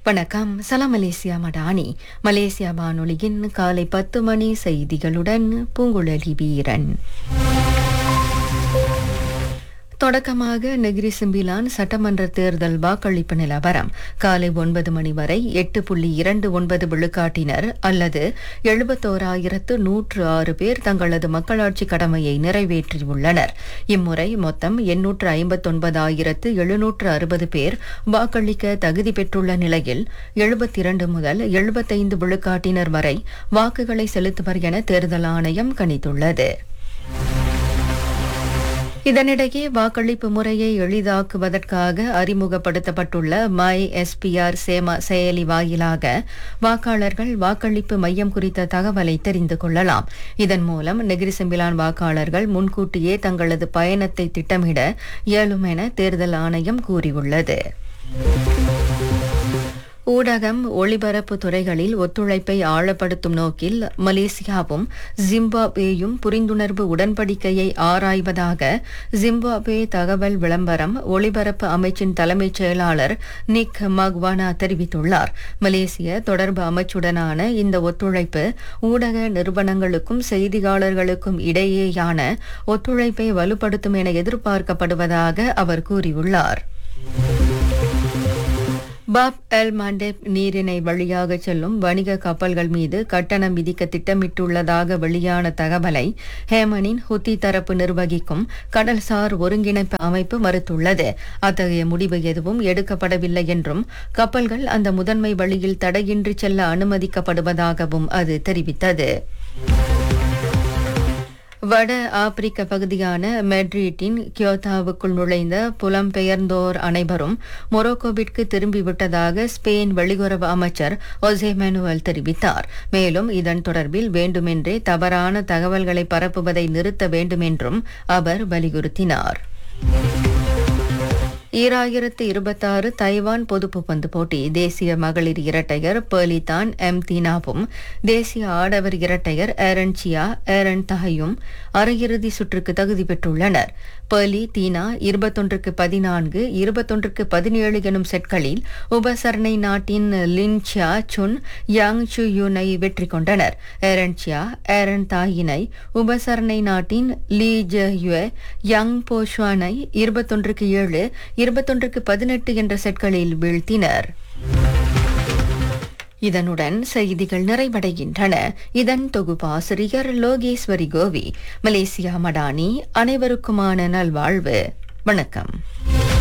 வணக்கம் சலாம் Malaysia Madani Malaysia வானொலியின் காலை பத்து மணி செய்திகளுடன் பூங்குழலி வீரன் தொடக்கமாக நெகிரி சிம்பிலான் சட்டமன்ற தேர்தல் வாக்களிப்பு நிலவரம் காலை ஒன்பது மணி வரை எட்டு புள்ளி இரண்டு ஒன்பது விழுக்காட்டினர் அல்லது எழுபத்தோராயிரத்து நூற்று ஆறு பேர் தங்களது மக்களாட்சி கடமையை நிறைவேற்றியுள்ளனர் இம்முறை மொத்தம் எண்ணூற்று ஐம்பத்தொன்பதாயிரத்து எழுநூற்று அறுபது பேர் வாக்களிக்க தகுதி பெற்றுள்ள நிலையில் எழுபத்தி இரண்டு முதல் எழுபத்தைந்து விழுக்காட்டினர் வரை வாக்குகளை செலுத்துவர் என தேர்தல் ஆணையம் கணித்துள்ளது இதனிடையே வாக்களிப்பு முறையை எளிதாக்குவதற்காக அறிமுகப்படுத்தப்பட்டுள்ள மை எஸ்பிஆர் சேமா செயலி வாயிலாக வாக்காளர்கள் வாக்களிப்பு மையம் குறித்த தகவலை தெரிந்து கொள்ளலாம் இதன் மூலம் நெகிரி செம்பிலான் வாக்காளர்கள் முன்கூட்டியே தங்களது பயணத்தை திட்டமிட இயலும் என தேர்தல் ஆணையம் கூறியுள்ளது ஊடகம் ஒளிபரப்பு துறைகளில் ஒத்துழைப்பை ஆழப்படுத்தும் நோக்கில் மலேசியாவும் ஜிம்பாப்வேயும் புரிந்துணர்வு உடன்படிக்கையை ஆராய்வதாக ஜிம்பாப்வே தகவல் விளம்பரம் ஒளிபரப்பு அமைச்சின் தலைமைச் செயலாளர் நிக் மக்வானா தெரிவித்துள்ளார் மலேசிய தொடர்பு அமைச்சுடனான இந்த ஒத்துழைப்பு ஊடக நிறுவனங்களுக்கும் செய்தியாளர்களுக்கும் இடையேயான ஒத்துழைப்பை வலுப்படுத்தும் என எதிர்பார்க்கப்படுவதாக அவர் கூறியுள்ளார் பாப் எல் மாண்டேப் நீரிணை வழியாக செல்லும் வணிக கப்பல்கள் மீது கட்டணம் விதிக்க திட்டமிட்டுள்ளதாக வெளியான தகவலை ஹேமனின் ஹுத்தி தரப்பு நிர்வகிக்கும் கடல்சார் ஒருங்கிணைப்பு அமைப்பு மறுத்துள்ளது அத்தகைய முடிவு எதுவும் எடுக்கப்படவில்லை என்றும் கப்பல்கள் அந்த முதன்மை வழியில் தடையின்றி செல்ல அனுமதிக்கப்படுவதாகவும் அது தெரிவித்தது வட ஆப்பிரிக்க பகுதியான மெட்ரிட்டின் கியோத்தாவுக்குள் நுழைந்த புலம்பெயர்ந்தோர் அனைவரும் மொரோக்கோவிற்கு திரும்பிவிட்டதாக ஸ்பெயின் வெளியுறவு அமைச்சர் ஒசே மேனுவல் தெரிவித்தார் மேலும் இதன் தொடர்பில் வேண்டுமென்றே தவறான தகவல்களை பரப்புவதை நிறுத்த வேண்டும் என்றும் அவர் வலியுறுத்தினார் ஈராயிரத்து இருபத்தாறு தைவான் பொதுப்புப்பந்து போட்டி தேசிய மகளிர் இரட்டையர் பேலிதான் எம் தீனாவும் தேசிய ஆடவர் இரட்டையர் ஏரன் சியா ஏரன் தஹையும் அரையிறுதி சுற்றுக்கு தகுதி பெற்றுள்ளனர் பேலி தீனா இருபத்தொன்றுக்கு பதினான்கு இருபத்தொன்றுக்கு பதினேழு எனும் செட்களில் உபசரணை நாட்டின் லின் சியா சுன் யாங் சு யூனை வெற்றி கொண்டனர் ஏரன் சியா ஏரன் தாயினை உபசரணை நாட்டின் லீ ஜெஹ்யுவே யங் போஷ்வானை இருபத்தொன்றுக்கு ஏழு இருபத்தொன்றுக்கு பதினெட்டு என்ற செட்களில் வீழ்த்தினர் இதனுடன் செய்திகள் நிறைவடைகின்றன இதன் தொகுப்பாசிரியர் லோகேஸ்வரி கோவி மலேசியா மடானி அனைவருக்குமான நல்வாழ்வு வணக்கம்